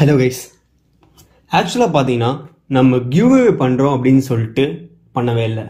hello guys ஆக்சுவலாக பார்த்தீங்கன்னா நம்ம கிவ்அவே பண்ணுறோம் அப்படின்னு சொல்லிட்டு பண்ணவே இல்லை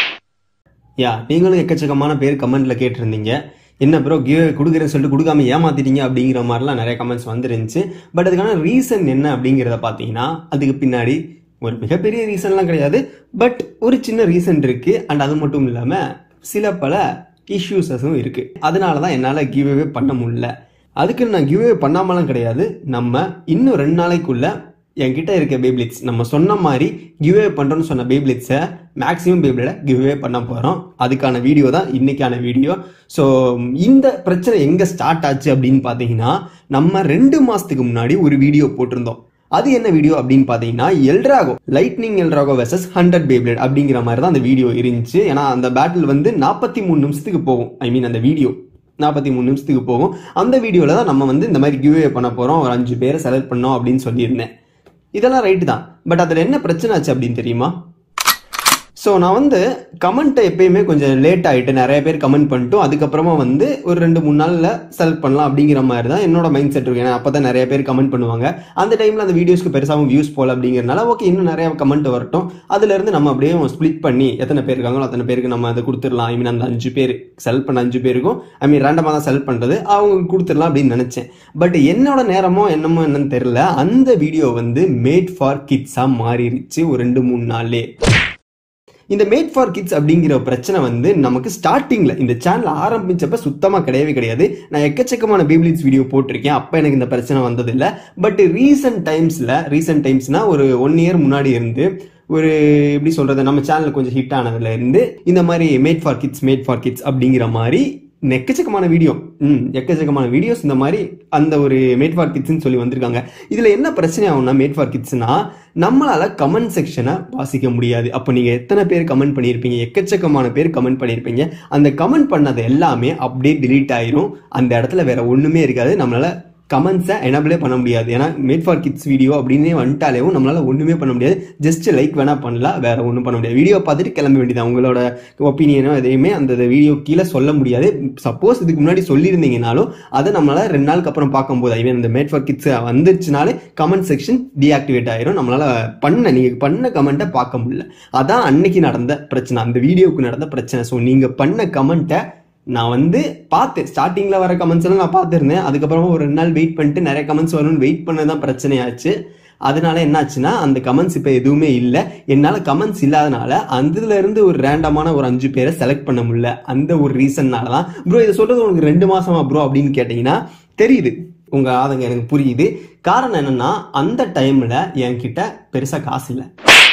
யா நீங்களும் எக்கச்சக்கமான பேர் கமெண்ட்ல கேட்டிருந்தீங்க என்ன ப்ரோ கிவ் கொடுக்குறேன்னு சொல்லிட்டு கொடுக்காம ஏமாத்திட்டீங்க அப்படிங்கிற மாதிரிலாம் நிறைய கமெண்ட்ஸ் வந்துருந்துச்சு பட் அதுக்கான ரீசன் என்ன அப்படிங்கிறத பார்த்தீங்கன்னா அதுக்கு பின்னாடி ஒரு மிகப்பெரிய ரீசன்லாம் கிடையாது பட் ஒரு சின்ன ரீசன் இருக்கு அண்ட் அது மட்டும் இல்லாமல் சில பல இஷ்யூஸஸும் இருக்கு அதனால தான் என்னால் கிவ்அவே பண்ண முடியல அதுக்கு நான் கிவ்அவே பண்ணாமலாம் கிடையாது நம்ம இன்னும் ரெண்டு நாளைக்குள்ள என்கிட்ட இருக்க பேப்ளிட்ஸ் நம்ம சொன்ன மாதிரி கிவ்அவே பண்றோம்னு சொன்ன பேப்ளிட்ஸை மேக்ஸிமம் பேப்ளிட கிவ்அவே பண்ண போறோம் அதுக்கான வீடியோ தான் இன்னைக்கான வீடியோ ஸோ இந்த பிரச்சனை எங்க ஸ்டார்ட் ஆச்சு அப்படின்னு பார்த்தீங்கன்னா நம்ம ரெண்டு மாசத்துக்கு முன்னாடி ஒரு வீடியோ போட்டிருந்தோம் அது என்ன வீடியோ அப்படின்னு பார்த்தீங்கன்னா Eldrago lightning Eldrago versus hundred Beyblade அப்படிங்கிற மாதிரி தான் அந்த வீடியோ இருந்துச்சு ஏன்னா அந்த பேட்டில் வந்து நாற்பத்தி மூணு நிமிஷத்துக்கு போகும் ஐ மீன் அந்த வீடியோ நாற்பத்தி மூணு நிமிஷத்துக்கு போகும் அந்த வீடியோவில் தான் நம்ம வந்து இந்த மாதிரி கிவ்வே பண்ண போகிறோம் ஒரு அஞ்சு பேரை செலக்ட் பண்ணோம் அப்படின்னு சொல்லியிருந்தேன் இதெல்லாம் ரைட்டு தான் பட் அதில் என்ன பிரச்சனை ஆச்சு அப்படின்னு தெரியுமா ஸோ நான் வந்து கமெண்ட்டை எப்பயுமே கொஞ்சம் லேட் ஆகிட்டு நிறைய பேர் கமெண்ட் பண்ணிட்டும் அதுக்கப்புறமா வந்து ஒரு ரெண்டு மூணு நாளில் செலக்ட் பண்ணலாம் அப்படிங்கிற மாதிரி தான் என்னோட மைண்ட் செட் இருக்கு ஏன்னா அப்போ தான் நிறைய பேர் கமெண்ட் பண்ணுவாங்க அந்த டைமில் அந்த வீடியோஸ்க்கு பெருசாகவும் வியூஸ் போகல அப்படிங்கிறனால ஓகே இன்னும் நிறைய கமெண்ட் வரட்டும் அதுலேருந்து நம்ம அப்படியே ஸ்ப்ளிட் பண்ணி எத்தனை பேர் இருக்காங்களோ அத்தனை பேருக்கு நம்ம அதை கொடுத்துடலாம் ஐ மீன் அந்த அஞ்சு பேர் செலக்ட் பண்ண அஞ்சு பேருக்கும் ஐ மீன் ரேண்டமாக தான் செலக்ட் பண்ணுறது அவங்க கொடுத்துடலாம் அப்படின்னு நினச்சேன் பட் என்னோட நேரமோ என்னமோ என்னன்னு தெரில அந்த வீடியோ வந்து மேட் ஃபார் கிட்ஸாக மாறிடுச்சு ஒரு ரெண்டு மூணு நாள்லே இந்த மேட் ஃபார் கிட்ஸ் அப்படிங்கிற பிரச்சனை வந்து நமக்கு ஸ்டார்டிங்ல இந்த சேனல் ஆரம்பிச்சப்ப சுத்தமா கிடையவே கிடையாது நான் எக்கச்சக்கமான பேபிளிட்ஸ் வீடியோ போட்டிருக்கேன் அப்ப எனக்கு இந்த பிரச்சனை வந்தது இல்ல பட் ரீசன்ட் டைம்ஸ்ல ரீசன்ட் டைம்ஸ்னா ஒரு ஒன் இயர் முன்னாடி இருந்து ஒரு எப்படி சொல்றது நம்ம சேனல் கொஞ்சம் ஹிட் ஆனதுல இருந்து இந்த மாதிரி made for kids made for kids அப்படிங்கிற மாதிரி எக்கச்சக்கமான வீடியோ ம் எக்கச்சக்கமான வீடியோஸ் இந்த மாதிரி அந்த ஒரு மேட் ஃபார் கிட்ஸ்னு சொல்லி வந்திருக்காங்க இதுல என்ன பிரச்சனை ஆகும்னா மேட் ஃபார் கிட்ஸ்னா நம்மளால கமெண்ட் செக்ஷனை வாசிக்க முடியாது அப்போ நீங்க எத்தனை பேர் கமெண்ட் பண்ணியிருப்பீங்க எக்கச்சக்கமான பேர் கமெண்ட் பண்ணியிருப்பீங்க அந்த கமெண்ட் பண்ணது எல்லாமே அப்படியே டிலீட் ஆயிரும் அந்த இடத்துல வேற ஒண்ணுமே இருக்காது நம்மளால கமெண்ட்ஸை எனபிளே பண்ண முடியாது ஏன்னா மேட் ஃபார் கிட்ஸ் வீடியோ அப்படின்னே வந்துட்டாலேவும் நம்மளால ஒன்றுமே பண்ண முடியாது ஜஸ்ட் லைக் வேணா பண்ணலாம் வேற ஒன்றும் பண்ண முடியாது வீடியோ பார்த்துட்டு கிளம்ப வேண்டியது உங்களோட ஒப்பீனியனோ எதையுமே அந்த வீடியோ கீழே சொல்ல முடியாது சப்போஸ் இதுக்கு முன்னாடி சொல்லியிருந்தீங்கனாலும் அதை நம்மளால ரெண்டு நாளுக்கு அப்புறம் பார்க்கும்போது ஐ மீன் இந்த மேட் ஃபார் கிட்ஸ் வந்துருச்சுனாலே கமெண்ட் செக்ஷன் டீஆக்டிவேட் ஆயிரும் நம்மளால பண்ண நீங்க பண்ண கமெண்ட்டை பார்க்க முடியல அதான் அன்னைக்கு நடந்த பிரச்சனை அந்த வீடியோவுக்கு நடந்த பிரச்சனை ஸோ நீங்க பண்ண கமெண்ட்டை நான் வந்து பார்த்தேன் ஸ்டார்டிங்ல வர கமெண்ட்ஸ் எல்லாம் நான் பார்த்துருந்தேன் அதுக்கப்புறமா ஒரு ரெண்டு நாள் வெயிட் பண்ணிட்டு நிறைய கமெண்ட்ஸ் வரும்னு வெயிட் பண்ணதான் பிரச்சனையாச்சு அதனால என்னாச்சுன்னா அந்த கமெண்ட்ஸ் இப்போ எதுவுமே இல்லை என்னால் கமெண்ட்ஸ் இல்லாதனால அதுல இருந்து ஒரு ரேண்டமான ஒரு அஞ்சு பேரை செலக்ட் பண்ண முடியல அந்த ஒரு ரீசன்னால தான் ப்ரோ இதை சொல்றது உனக்கு ரெண்டு மாசமா ப்ரோ அப்படின்னு கேட்டீங்கன்னா தெரியுது உங்க ஆதங்க எனக்கு புரியுது காரணம் என்னன்னா அந்த டைம்ல என்கிட்ட பெருசா காசு இல்லை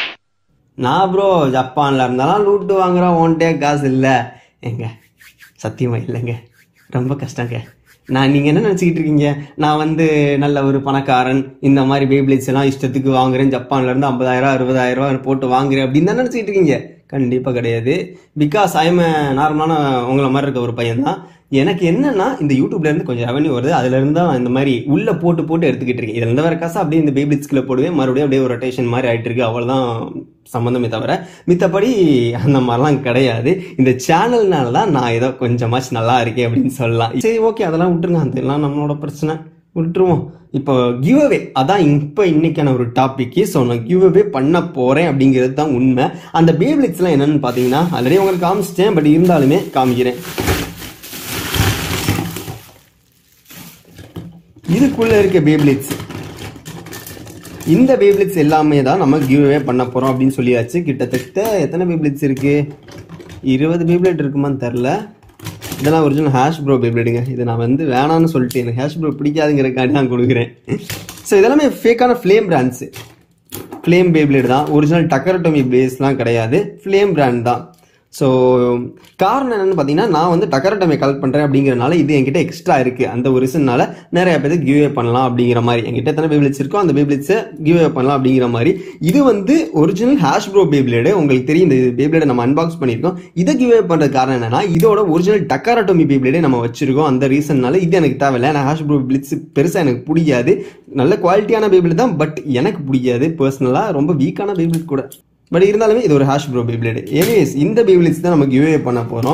நான் ப்ரோ ஜப்பான்ல இருந்தாலும் லூட்டு வாங்குறோம் ஒன்டே காசு இல்லை எங்க சத்தியமா இல்லைங்க ரொம்ப கஷ்டங்க நான் நீங்கள் என்ன நினச்சிக்கிட்டு இருக்கீங்க நான் வந்து நல்ல ஒரு பணக்காரன் இந்த மாதிரி பேப்ளிட்ஸ் எல்லாம் இஷ்டத்துக்கு வாங்குறேன் ஜப்பான்ல இருந்து ஐம்பதாயிரம் அறுபதாயிரம் ரூபாய் போட்டு வாங்குறேன் அப்படின்னு தான் நினச்சிக்கிட்டு இருக்கீங்க கண்டிப்பாக கிடையாது பிகாஸ் ஐம் நார்மலான உங்களை மாதிரி இருக்க ஒரு பையன் தான் எனக்கு என்னன்னா இந்த யூடியூப்ல இருந்து கொஞ்சம் ரெவன்யூ வருது அதுல இருந்து தான் இந்த மாதிரி உள்ள போட்டு போட்டு எடுத்துக்கிட்டு இருக்கேன் இதுல இருந்து வர காசு அப்படியே இந்த பேபிளிட்ஸ்குள்ள போடுவேன் மறுபடியும் அப்படியே ஒரு ரொட்டேஷன் மாதிரி ஆயிட்டு இருக்கு அவ்வளவுதான் சம்மந்தமே தவிர மித்தபடி அந்த மாதிரிலாம் கிடையாது இந்த சேனல்னால தான் நான் ஏதோ கொஞ்சமாச்சு நல்லா இருக்கேன் அப்படின்னு சொல்லலாம் சரி ஓகே அதெல்லாம் விட்டுருங்க அதெல்லாம் நம்மளோட பிரச்சனை விட்டுருவோம் இப்போ கிவ் அவே அதான் இப்போ இன்னைக்கான ஒரு டாபிக் ஸோ நான் கிவ் அவே பண்ண போறேன் அப்படிங்கிறது தான் உண்மை அந்த பேபிளிட்ஸ்லாம் என்னன்னு பார்த்தீங்கன்னா ஆல்ரெடி உங்களுக்கு காமிச்சிட்டேன் பட் இருந்தாலுமே காமிக்கிறேன் இதுக்குள்ள இருக்க பேப்ளிட்ஸ் இந்த பேப்ளிட்ஸ் எல்லாமே தான் நம்ம கிவ்அவே பண்ண போறோம் அப்படின்னு சொல்லியாச்சு கிட்டத்தட்ட எத்தனை பேப்ளிட்ஸ் இருக்கு இருபது பேப்ளெட் இருக்குமான்னு தெரில இதெல்லாம் ஒரிஜினல் ஹேஷ் ப்ரோ பேப்ளெட்டுங்க இது நான் வந்து வேணாம்னு சொல்லிட்டு எனக்கு ஹேஷ் ப்ரோ பிடிக்காதுங்கிறக்காண்டி நான் கொடுக்குறேன் ஸோ இதெல்லாமே ஃபேக்கான ஃப்ளேம் பிராண்ட்ஸு ஃப்ளேம் பேப்ளேட் தான் ஒரிஜினல் டக்கரட்டோமி பேஸ்லாம் கிடையாது ஃப்ளேம் பிராண்ட் தான் ஸோ காரணம் என்னன்னு பார்த்தீங்கன்னா நான் வந்து டக்கரட்டமை கலெக்ட் பண்ணுறேன் அப்படிங்கிறனால இது என்கிட்ட எக்ஸ்ட்ரா இருக்கு அந்த ஒரு ரீசன்னால நிறைய பேருக்கு கிவ்வே பண்ணலாம் அப்படிங்கிற மாதிரி என்கிட்ட எத்தனை பேபிளிட்ஸ் இருக்கோ அந்த பேபிளிட்ஸை கிவ்வே பண்ணலாம் அப்படிங்கிற மாதிரி இது வந்து ஒரிஜினல் ஹேஷ் ப்ரோ பேபிளேடு உங்களுக்கு தெரியும் இந்த பேபிளேடை நம்ம அன்பாக்ஸ் பண்ணியிருக்கோம் இதை கிவ்வே பண்ணுறது காரணம் என்னன்னா இதோட ஒரிஜினல் டக்கரட்டோமி பேபிளேடே நம்ம வச்சிருக்கோம் அந்த ரீசன்னால இது எனக்கு தேவையில்லை நான் ஹேஷ் ப்ரோ பேபிளிட்ஸ் பெருசாக எனக்கு பிடிக்காது நல்ல குவாலிட்டியான பேபிள் தான் பட் எனக்கு பிடிக்காது பர்சனலாக ரொம்ப வீக்கான பேபிள் கூட பட் இருந்தாலுமே இது ஒரு ஹேஷ் ப்ரோ பேப்ளேடு எனிவேஸ் இந்த பேப்ளேட்ஸ் தான் நம்ம கிவ்வே பண்ண போகிறோம்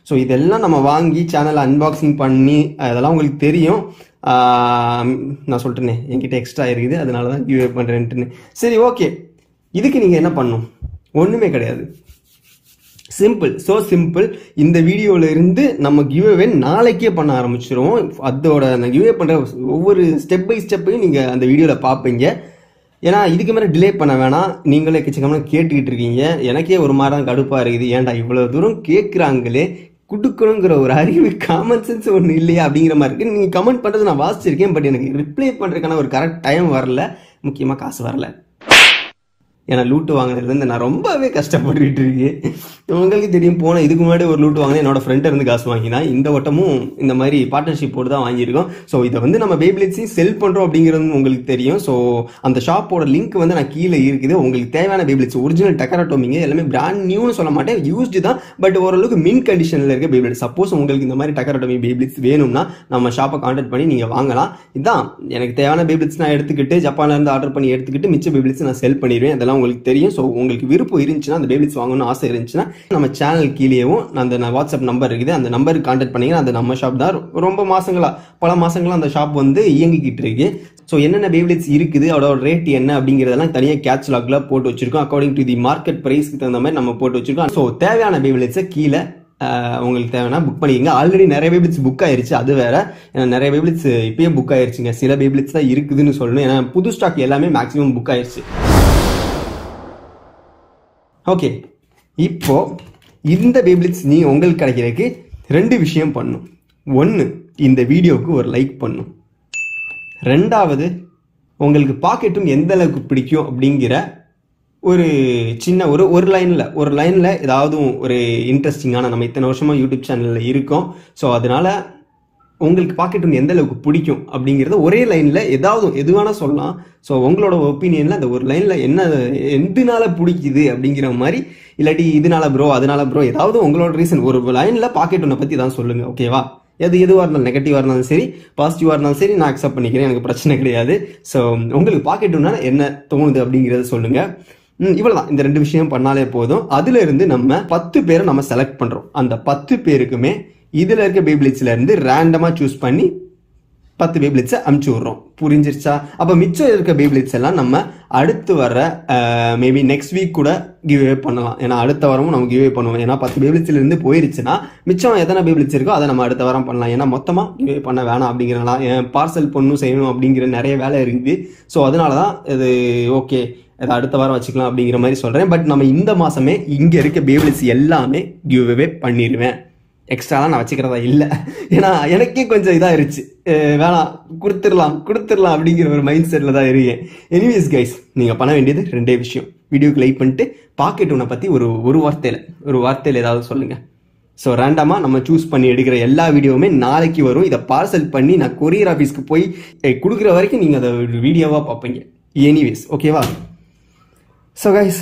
ஸோ இதெல்லாம் நம்ம வாங்கி சேனலை அன்பாக்சிங் பண்ணி அதெல்லாம் உங்களுக்கு தெரியும் ஆஹ் நான் சொல்லிட்டேனே என்கிட்ட எக்ஸ்ட்ரா இருக்குது அதனால தான் கிவ்வே பண்ணுறேன்ட்டுன்னு சரி ஓகே இதுக்கு நீங்கள் என்ன பண்ணணும் ஒன்றுமே கிடையாது சிம்பிள் ஸோ சிம்பிள் இந்த வீடியோவில் இருந்து நம்ம கிவ்அவே நாளைக்கே பண்ண ஆரம்பிச்சிருவோம் அதோட அந்த கிவ்அவே பண்ணுற ஒவ்வொரு ஸ்டெப் பை ஸ்டெப்பையும் நீங்கள் அந்த வீடியோவில் பார்ப்பீங்க ஏன்னா இதுக்கு மேலே டிலே பண்ண வேணாம் நீங்களே கிச்சக்கமாக கேட்டுக்கிட்டு இருக்கீங்க எனக்கே ஒரு மாதிரி தான் கடுப்பாக இருக்குது ஏன்டா இவ்வளோ தூரம் கேட்குறாங்களே கொடுக்கணுங்கிற ஒரு அறிவு காமன் சென்ஸ் ஒன்று இல்லையா அப்படிங்கிற மாதிரி இருக்கு நீங்கள் கமெண்ட் பண்ணுறது நான் வாசிச்சிருக்கேன் பட் எனக்கு ரிப்ளை பண்ணுறதுக்கான ஒரு கரெக்ட் டைம் வரல முக்கியமாக காசு வரல ஏன்னா லூட்டு வாங்கினதுலேருந்து நான் ரொம்பவே கஷ்டப்பட்டுக்கிட்டு இருக்கேன் உங்களுக்கு தெரியும் போன இதுக்கு முன்னாடி ஒரு லூட்டு வாங்கினேன் என்னோட ஃப்ரெண்ட் இருந்து காசு வாங்கினா இந்த வட்டமும் இந்த மாதிரி பார்ட்னர்ஷிப் போட்டு தான் வாங்கியிருக்கோம் ஸோ இதை வந்து நம்ம பேபிலிட்ஸையும் செல் பண்ணுறோம் அப்படிங்கிறது உங்களுக்கு தெரியும் ஸோ அந்த ஷாப்போட லிங்க் வந்து நான் கீழே இருக்குது உங்களுக்கு தேவையான பேபிலிட்ஸ் ஒரிஜினல் டெக்கராட்டோமிங்க எல்லாமே பிராண்ட் நியூன்னு சொல்ல மாட்டேன் யூஸ்டு தான் பட் ஓரளவுக்கு மின் கண்டிஷனில் இருக்க பேபிலிட் சப்போஸ் உங்களுக்கு இந்த மாதிரி டெக்கராட்டோமி பேபிலிட்ஸ் வேணும்னா நம்ம ஷாப்பை கான்டாக்ட் பண்ணி நீங்கள் வாங்கலாம் இதான் எனக்கு தேவையான பேபிலிட்ஸ் நான் எடுத்துக்கிட்டு ஜப்பான்ல இருந்து ஆர்டர் பண்ணி எடுத்துக்கிட்டு மிச்ச பேபிலிட்ஸ் நான் செல் பண்ணிடுவேன் அதெல்லாம் உங்களுக்கு தெரியும் ஸோ உங்களுக்கு விருப்பம் இருந்துச்சுன்னா அந்த பேபிலிட்ஸ் வாங்கணும்னு ஆசை இருந்துச்சுன்னா நம்ம சேனல் கீழேயும் அந்த நான் வாட்ஸ்அப் நம்பர் இருக்குது அந்த நம்பருக்கு கான்டாக்ட் பண்ணீங்கன்னா அந்த நம்ம ஷாப் தான் ரொம்ப மாசங்களா பல மாசங்களா அந்த ஷாப் வந்து இயங்கிக்கிட்டு இருக்கு ஸோ என்னென்ன பேபிலிட்ஸ் இருக்குது அதோட ரேட் என்ன அப்படிங்கிறதெல்லாம் தனியாக கேட்ச்லாக்ல போட்டு வச்சிருக்கோம் அக்கார்டிங் டு தி மார்க்கெட் ப்ரைஸ்க்கு தகுந்த மாதிரி நம்ம போட்டு வச்சிருக்கோம் ஸோ தேவையான பேபிலிட்ஸை கீழே ஆஹ் உங்களுக்கு தேவைன்னா புக் பண்ணிக்கங்க ஆல்ரெடி நிறைய பேபிளிட்ஸ் புக் ஆயிருச்சு அது வேற ஏன்னா நிறைய பேபிளிட்ஸ் இப்பயே புக் ஆயிருச்சுங்க சில பேபிளிட்ஸ் தான் இருக்குதுன்னு சொல்லணும் ஏன்னா புது ஸ்டாக் எல்லாமே மேக்ஸிமம் புக் ஆயிருச்சு ஓகே இப்போ இந்த பேபிளிட்ஸ் நீ உங்களுக்கு கிடைக்கிறதுக்கு ரெண்டு விஷயம் பண்ணும் ஒன்று இந்த வீடியோவுக்கு ஒரு லைக் பண்ணும் ரெண்டாவது உங்களுக்கு பாக்கெட்டும் எந்த அளவுக்கு பிடிக்கும் அப்படிங்கிற ஒரு சின்ன ஒரு ஒரு லைனில் ஒரு லைனில் ஏதாவது ஒரு இன்ட்ரெஸ்டிங்கான நம்ம இத்தனை வருஷமாக யூடியூப் சேனலில் இருக்கோம் ஸோ அதனால உங்களுக்கு பாக்கெட்டும் எந்த அளவுக்கு பிடிக்கும் அப்படிங்கிறத ஒரே லைனில் ஏதாவது எது வேணால் சொல்லலாம் ஸோ உங்களோட ஒப்பீனியனில் அந்த ஒரு லைனில் என்ன எதுனால பிடிக்குது அப்படிங்கிற மாதிரி இல்லாட்டி இதனால ப்ரோ அதனால ப்ரோ ஏதாவது உங்களோட ரீசன் ஒரு லைனில் பாக்கெட் ஒன்றை பற்றி தான் சொல்லுங்கள் ஓகேவா எது எதுவாக இருந்தாலும் நெகட்டிவாக இருந்தாலும் சரி பாசிட்டிவாக இருந்தாலும் சரி நான் அக்செப்ட் பண்ணிக்கிறேன் எனக்கு பிரச்சனை கிடையாது ஸோ உங்களுக்கு பாக்கெட்டுன்னா என்ன தோணுது அப்படிங்கிறத சொல்லுங்கள் ம், இவ்வளவுதான் இந்த ரெண்டு விஷயம் பண்ணாலே போதும் அதுல இருந்து நம்ம பத்து பேரை நம்ம செலக்ட் பண்றோம் அந்த பத்து பேருக்குமே இதுல இருக்க பேபிளிட்ஸ்ல இருந்து ரேண்டமா சூஸ் பண்ணி பத்து பேபிளிட்ஸை அமுச்சு விட்றோம் புரிஞ்சிருச்சா அப்போ மிச்சம் இருக்க பேபிளிட்ஸ் எல்லாம் நம்ம அடுத்து வர மேபி நெக்ஸ்ட் வீக் கூட கிவ்வே பண்ணலாம் ஏன்னா அடுத்த வாரமும் நம்ம கிவ்வே பண்ணுவோம் ஏன்னா பத்து பேபிளிட்ஸ்ல இருந்து போயிருச்சுன்னா மிச்சம் எத்தனை பேபிளிட்ஸ் இருக்கோ அதை நம்ம அடுத்த வாரம் பண்ணலாம் ஏன்னா மொத்தமாக கிவ்வே பண்ண வேணாம் அப்படிங்கிறனால ஏன் பார்சல் பொண்ணும் செய்யணும் அப்படிங்கிற நிறைய வேலை இருக்குது ஸோ அதனால தான் இது ஓகே அதை அடுத்த வாரம் வச்சுக்கலாம் அப்படிங்கிற மாதிரி சொல்கிறேன் பட் நம்ம இந்த மாதமே இங்கே இருக்க பேபிளிட்ஸ் எல்லாமே கிவ்வே பண்ணிடுவேன் எக்ஸ்ட்ராலாம் நான் வச்சுக்கிறதா இல்லை ஏன்னா எனக்கே கொஞ்சம் இதாயிருச்சு அஹ் வேணாம் கொடுத்துடலாம் கொடுத்துடலாம் அப்படிங்கிற ஒரு மைண்ட் செட்டில் தான் இருக்கேன் எனிவேஸ் கைஸ் நீங்கள் பண்ண வேண்டியது ரெண்டே விஷயம் வீடியோக்கு லைக் பண்ணிட்டு பாக்கெட் உன்னை பற்றி ஒரு ஒரு வார்த்தையில் ஒரு வார்த்தையில் ஏதாவது சொல்லுங்கள் ஸோ ரேண்டமாக நம்ம சூஸ் பண்ணி எடுக்கிற எல்லா வீடியோவுமே நாளைக்கு வரும் இதை பார்சல் பண்ணி நான் கொரியர் ஆஃபீஸ்க்கு போய் அஹ், கொடுக்குற வரைக்கும் நீங்கள் அதை ஒரு வீடியோவாக பார்ப்பீங்க எனிவேஸ் ஓகேவா ஸோ கைஸ்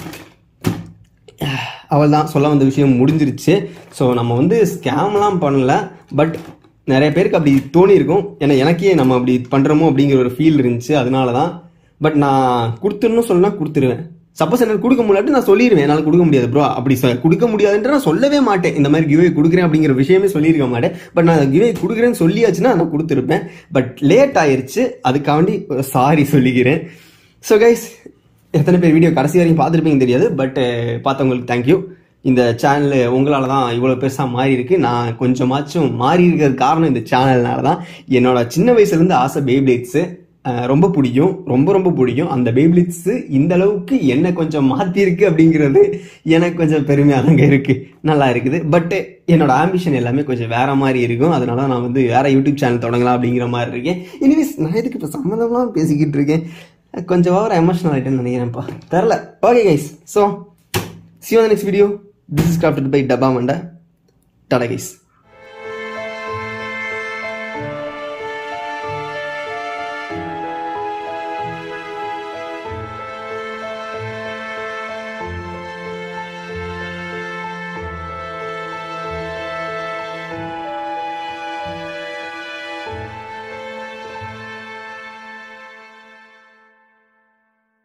அவள் தான் சொல்ல வந்த விஷயம் முடிஞ்சிருச்சு ஸோ நம்ம வந்து ஸ்கேம்லாம் பண்ணல பட் நிறைய பேருக்கு அப்படி தோணி இருக்கும் ஏன்னா எனக்கே நம்ம அப்படி பண்ணுறோமோ அப்படிங்கிற ஒரு ஃபீல் இருந்துச்சு அதனால தான் பட் நான் கொடுத்துடணும் சொன்னா கொடுத்துருவேன் சப்போஸ் என்னால் கொடுக்க முடியாட்டி நான் சொல்லிடுவேன் என்னால் கொடுக்க முடியாது ப்ரோ அப்படி சொ- கொடுக்க முடியாதுன்ற நான் சொல்லவே மாட்டேன் இந்த மாதிரி கிவே கொடுக்குறேன் அப்படிங்கிற விஷயமே சொல்லியிருக்க மாட்டேன் பட் நான் கிவே கொடுக்குறேன்னு சொல்லியாச்சுன்னா நான் கொடுத்துருப்பேன் பட் லேட் ஆயிருச்சு அதுக்காண்டி சாரி சொல்லிக்கிறேன் ஸோ கைஸ் எத்தனை பேர் வீடியோ கடைசி வரைக்கும் பார்த்துருப்பீங்க தெரியாது பட் பார்த்தவங்களுக்கு தேங்க்யூ இந்த சேனல் உங்களால தான் இவ்வளோ பெருசாக மாறி இருக்கு நான் கொஞ்சமாச்சும் மாறி இருக்கிறது காரணம் இந்த சேனல்னால தான் என்னோட சின்ன வயசுலேருந்து ஆசை பேப்ளேட்ஸு ரொம்ப பிடிக்கும் ரொம்ப ரொம்ப பிடிக்கும் அந்த பேப்ளிட்ஸு இந்த அளவுக்கு என்ன கொஞ்சம் மாற்றிருக்கு அப்படிங்கிறது எனக்கு கொஞ்சம் பெருமையாக தாங்க இருக்கு நல்லா இருக்குது பட் என்னோட ஆம்பிஷன் எல்லாமே கொஞ்சம் வேற மாதிரி இருக்கும் அதனால நான் வந்து வேற யூடியூப் சேனல் தொடங்கலாம் அப்படிங்கிற மாதிரி இருக்கேன் எனிவேஸ் நான் எதுக்கு இப்போ சம்மந்தம்லாம் பேசிக்கிட்டு இருக்கேன் கொஞ்சம் ஓவர் எமோஷனல் ஆகிட்டேன்னு நினைக்கிறேன்ப்பா தெரில okay guys so see on next video this is crafted by டபா மண்டா டாடா கைஸ்